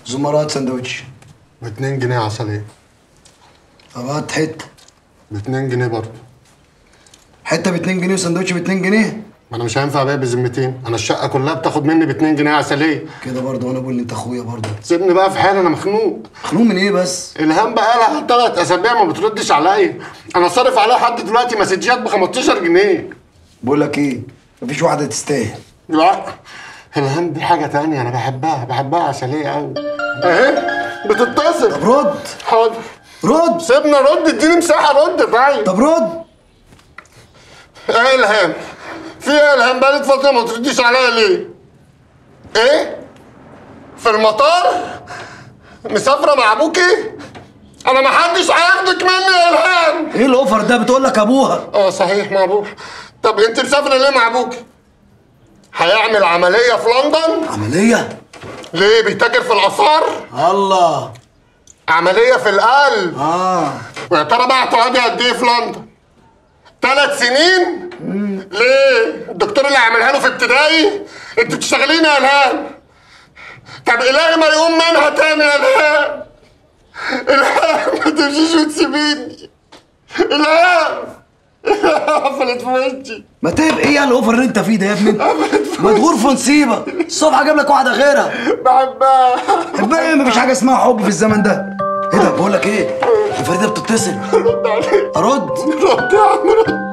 زمرات سندوتش ب 2 جنيه عسلية طب هات حته ب 2 جنيه برضه حته ب 2 جنيه وسندوتش ب 2 جنيه ما انا مش هينفع ابيع بذمتين انا الشقة كلها بتاخد مني ب 2 جنيه عسلية كده برضه وانا بقول لي انت اخويا برضه سيبني بقى في حالي انا مخنوق مخنوق من ايه بس الهام بقى لها ثلاث اسابيع ما بتردش عليا انا صارف عليها لحد دلوقتي مسجات ب 15 جنيه بقول لك ايه مفيش واحده تستاهل لا الهام دي حاجة تانية أنا بحبها بحبها عسلية أوي أهي بتتصل طب رد حاضر رد سيبنا رد اديني مساحة رد طيب طب رد ايه الهام؟ في ايه الهام بقالك فترة ما ترديش عليا ليه؟ ايه؟ في المطار؟ مسافرة مع ابوكي؟ انا ما حدش هياخدك مني يا الهام ايه الاوفر ده بتقول لك ابوها اه صحيح مع ابوك طب انت مسافرة ليه مع ابوكي؟ هيعمل عملية في لندن؟ عمليه ليه بيتاجر في الآثار؟ الله عملية في القلب اه ويا ترى بقى هتقعدي قد ايه في لندن؟ ثلاث سنين؟ ليه؟ الدكتور اللي عملها له في ابتدائي؟ انت بتشتغلين يا الهام طب الهي ما يقوم منها تاني يا الهام الهام ما تمشيش وتسيبيني الهام الهام قفلت في وشي ما تبقى ايه الاوفر اللي انت فيه ده يا ابني مدغور في نصيبه الصبح جاب لك واحده غيرها بحبها حبها ايه مفيش حاجه اسمها حب في الزمن ده ايه ده بقول لك ايه دي فريده بتتصل رد عليك ارد رد يا عم رد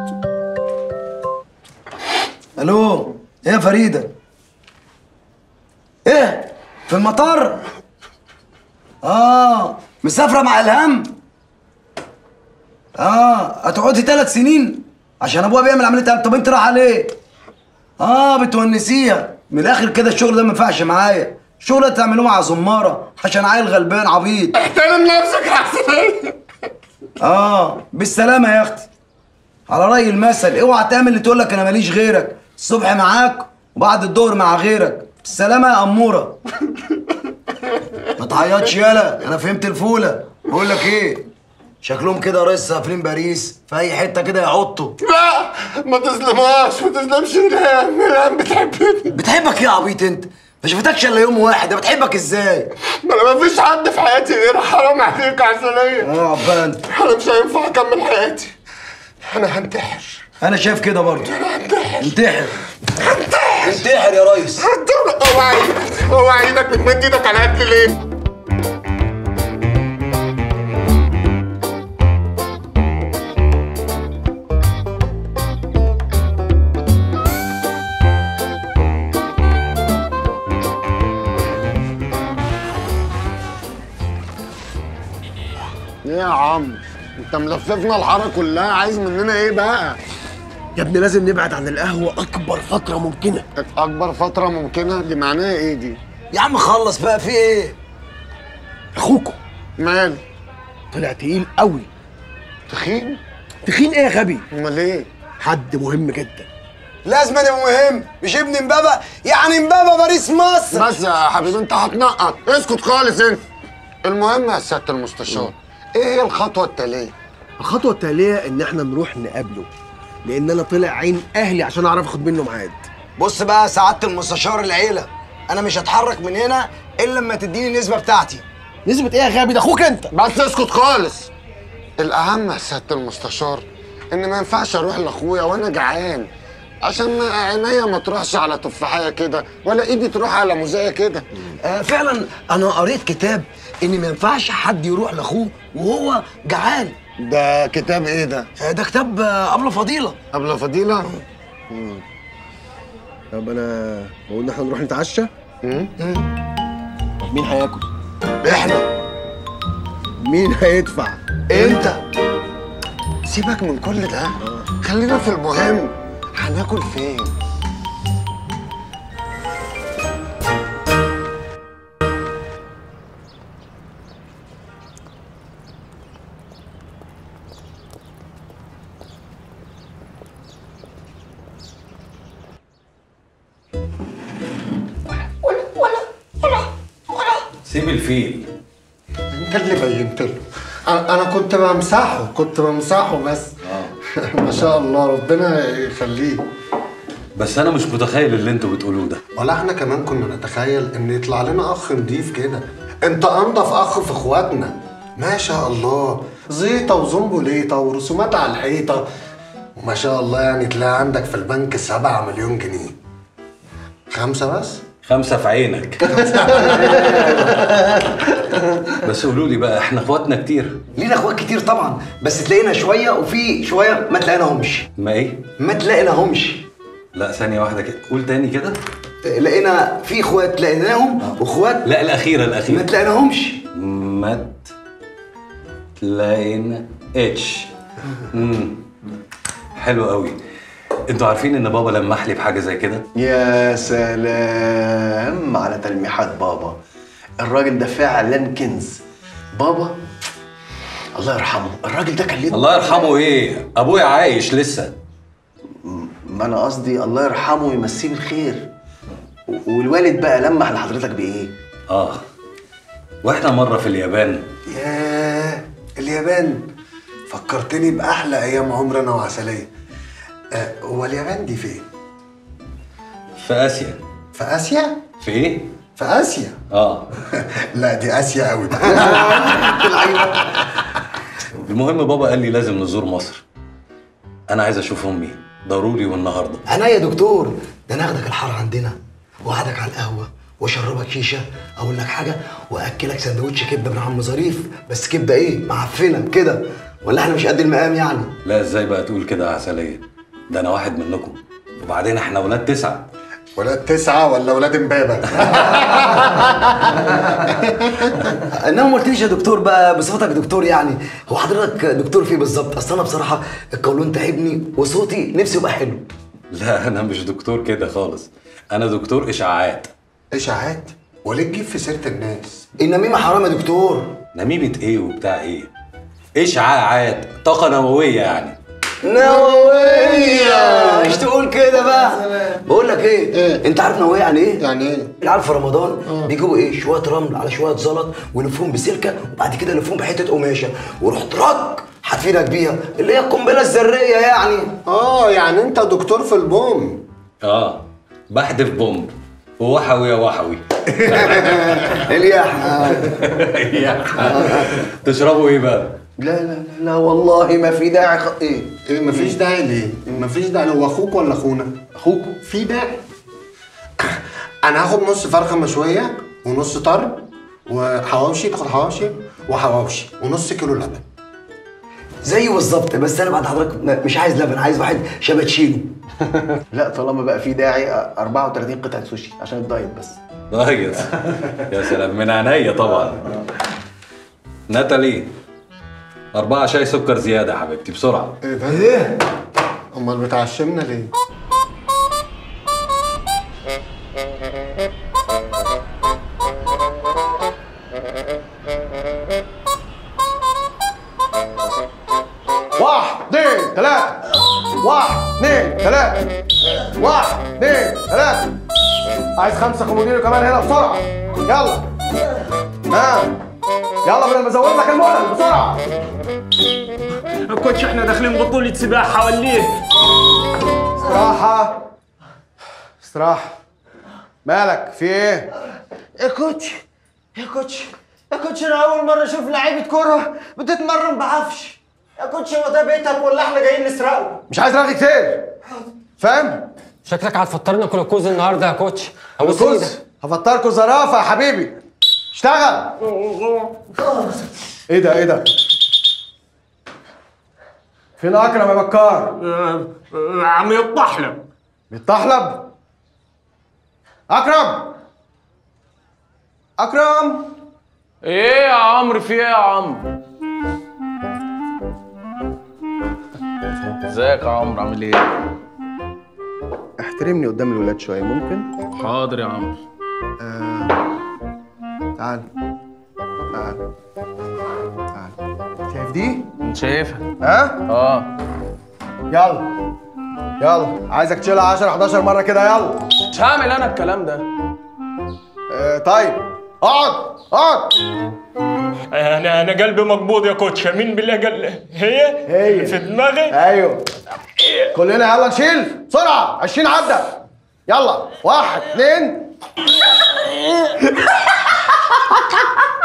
الو ايه يا فريده ايه في المطار اه مسافره مع الهام اه هتقعدي ثلاث سنين عشان ابوها بيعمل عمليه قلب طب انت رايحه ليه اه بتونسيها من الاخر كده الشغل ده ما ينفعش معايا الشغل ده تعملوه مع زماره عشان عيل غلبان عبيط احترم نفسك يا حسين اه بالسلامه يا اختي على راي المثل اوعى تعمل اللي تقول لك انا ماليش غيرك الصبح معاك وبعد الظهر مع غيرك بالسلامه يا اموره ما تعيطش يالا انا فهمت الفوله بقول لك ايه شكلهم كده رئيس قافلين باريس في اي حته كده يعطوا لا ما تظلمهاش ما تظلمش الهام الهام بتحبني بتحبك ايه يا عبيط انت ما شفتكش الا يوم واحد ده بتحبك ازاي ما انا ما فيش حد في حياتي غير حرام عليك يا عسلية اه عبان انا مش هينفع اكمل حياتي انا هنتحر انا شايف كده برضه انتحر انتحر يا ريس اوعى ايدك اوعى ايدك بتمد ايدك على اكل ليه؟ ايه يا عم انت ملففنا الحاره كلها عايز مننا ايه بقى يا ابني لازم نبعد عن القهوة أكبر فترة ممكنة اكبر فتره ممكنه دي معناها ايه دي يا عم خلص بقى في ايه أخوكم مال طلع تقيل قوي تخين تخين إيه يا غبي؟ امال ايه حد مهم جدا لازم يبقى مهم مش ابن امبابة يعني امبابة باريس مصر بس يا حبيبي انت هتنقط اسكت خالص انت المهم يا سياده المستشار ايه هي الخطوه التاليه الخطوة التالية إن إحنا نروح نقابله لأن أنا طلع عين أهلي عشان أعرف آخد منه ميعاد بص بقى سعادة المستشار العيلة انا مش هتحرك من هنا الا لما تديني النسبة بتاعتي نسبة إيه يا غبي ده أخوك أنت بس اسكت خالص الاهم يا سياده المستشار ان ما ينفعش اروح لاخويا وانا جعان عشان ما عينيا ما تروحش على تفاحيه كده ولا ايدي تروح على موزايه كده آه فعلا انا قريت كتاب ان ما ينفعش حد يروح لاخوه وهو جعان ده كتاب ايه ده آه ده كتاب آه ابله فضيلة ابله فضيله طب أنا بقول إن إحنا نروح نتعشى مم؟ طب مين هياكل؟ احنا مين هيدفع؟ انت سيبك من كل ده خلينا في المهم هناكل فين سيب الفيل انت اللي بينت له انا أنا كنت بمسحه كنت بمسحه بس ما شاء الله ربنا يخليه بس انا مش متخيل اللي انتوا بتقولوه ده ولا احنا كمان كنا نتخيل ان يطلع لنا اخ نضيف كده انت انضف اخ في اخواتنا ما شاء الله زيطه وزنبليطه ورسومات على الحيطه وما شاء الله يعني تلاقي عندك في البنك سبعة مليون جنيه خمسة بس؟ خمسة في عينك بس قولوا لي بقى احنا اخواتنا كتير لينا اخوات كتير طبعا بس تلاقينا شويه وفي شويه ما تلاقيناهمش ما ايه ما تلاقيناهمش لا ثانية واحدة كده قول تاني كده لقينا في اخوات لقيناهم واخوات لا الأخيرة ما الأخيرة تلاقيناهمش ما تلاقينا اتش امم حلو قوي انتوا عارفين ان بابا لمح لي بحاجة زي كده يا سلام على تلميحات بابا الراجل ده فعلا كنز بابا الله يرحمه الراجل ده كان ليه الله يرحمه ايه ابويا عايش لسه ما انا قصدي الله يرحمه ويمسيه بالخير و- والوالد بقى لمح لحضرتك بايه اه واحنا مرة في اليابان ياه اليابان فكرتني بأحلى أيام عمرنا وعسلية آه، هو اليابان دي فين؟ في اسيا في آسيا؟ في ايه في آسيا اه لا دي آسيا قوي بقى المهم بابا قال لي لازم نزور مصر انا عايز اشوف امي ضروري والنهارده انا يا دكتور ده انا اخدك الحاره عندنا واقعدك على القهوه واشربك شيشه اقول لك حاجه واكلك سندوتش كبده من عم ظريف بس كبده ايه معفنه كده ولا احنا مش قد المقام يعني لا ازاي بقى تقول كده يا عسلية ده انا واحد منكم وبعدين احنا ولاد تسعة ولاد تسعة ولا ولاد امبابة؟ انما ما قلتليش يا دكتور بقى بصفتك دكتور يعني هو حضرتك دكتور في إيه بالظبط اصل انا بصراحه القولون تعبني وصوتي نفسي يبقى حلو لا انا مش دكتور كده خالص انا دكتور اشاعات إشاعات؟ وليه تجيب في سيرة الناس؟ النميمه حرام يا دكتور نميمة ايه وبتاع ايه اشعاعات طاقة نووية يعني نوويه مش تقول كده بقى بقول لك ايه, إيه؟ انت عارف نوويه يعني ايه يعني إيه؟ العيال في رمضان بيجيبوا ايه شويه رمل على شويه زلط ويلفوهم بسلكه وبعد كده يلفوهم بحته قماشه ويروح ترك حاتفينك بيها اللي هي القنبله الذريه يعني آه يعني أنت دكتور في البوم اه بحدف بومب ووحوي يا وحوي الياح تشربوا ايه بقى لا لا لا, لا والله ما في داعي خ... ايه إيه مفيش داعي ليه؟ مفيش داعي هو أخوك ولا أخونا؟ اخوكوا في داعي أنا هاخد نص فرخة مشوية ونص طرب وحواوشي تاخد حواوشي وحواوشي ونص كيلو لبن زيه بالظبط بس انا بعد حضرتك م- مش عايز لبن عايز واحد شبه تشيله لا طالما بقى في داعي 34 قطعه سوشي عشان الدايت بس طيب يا سلام من عينيا طبعا ناتالي أربعة شاي سكر زيادة يا حبيبتي بسرعة إيه ده؟ ايه أمال بتعشمنا ليه؟ واحد اثنين ثلاثة واحد اثنين ثلاثة واحد اثنين ثلاثة عايز خمسة كومودينو كمان هنا بسرعة يلا ها يلا بدل ما ازود لك المولد بسرعة كوتش احنا داخلين بطولة سباحة وليه استراحة استراحة مالك في ايه؟ يا كوتش يا كوتش يا كوتش انا اول مرة اشوف لعيبة كورة بتتمرن بعفش يا كوتش هو ده بيتك ولا احنا جايين نسرقه مش عايز رغي كتير فاهم؟ شكلك هتفطرنا كلوكوز النهارده يا كوتش ابو كوز سيدة هفطركوا زرافة يا حبيبي اشتغل ايه ده ايه ده؟ فين اكرم يا بكار؟ عم يطحلب بيتطحلب اكرم اكرم ايه يا عمرو في ايه يا عمرو ازيك يا عمرو عامل ايه احترمني قدام الولاد شويه ممكن حاضر يا عمرو تعال تعال تعال شايف دي شايفها ها اه يلا يلا عايزك تشيلها 10 11 مره كده يلا مش هعمل انا الكلام ده آه طيب اقعد اقعد انا انا قلبي مقبوض يا كوتش مين بالله قال هي هي. في دماغي ايوه كلنا يلا نشيل بسرعه 20 عدى يلا واحد اثنين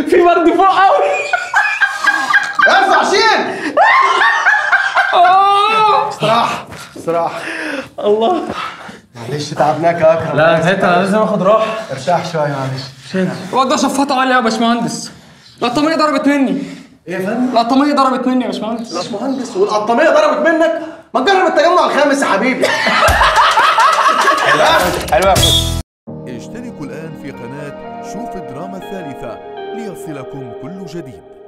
في برد فوق قوي ارفع شيل استراحة استراحة الله معلش تعبناك يا اكرم لا نسيت انا لازم اخد راحه ارتاح شوية معلش الواد ده شفاطه عليا يا باشمهندس القطاميه ضربت مني ايه يا فندم؟ القطاميه ضربت مني يا باشمهندس باشمهندس والقطامية ضربت منك ما تجرب التجمع الخامس يا حبيبي اشتركوا الآن في قناة شوف الدراما الثالثة ليصلكم كل جديد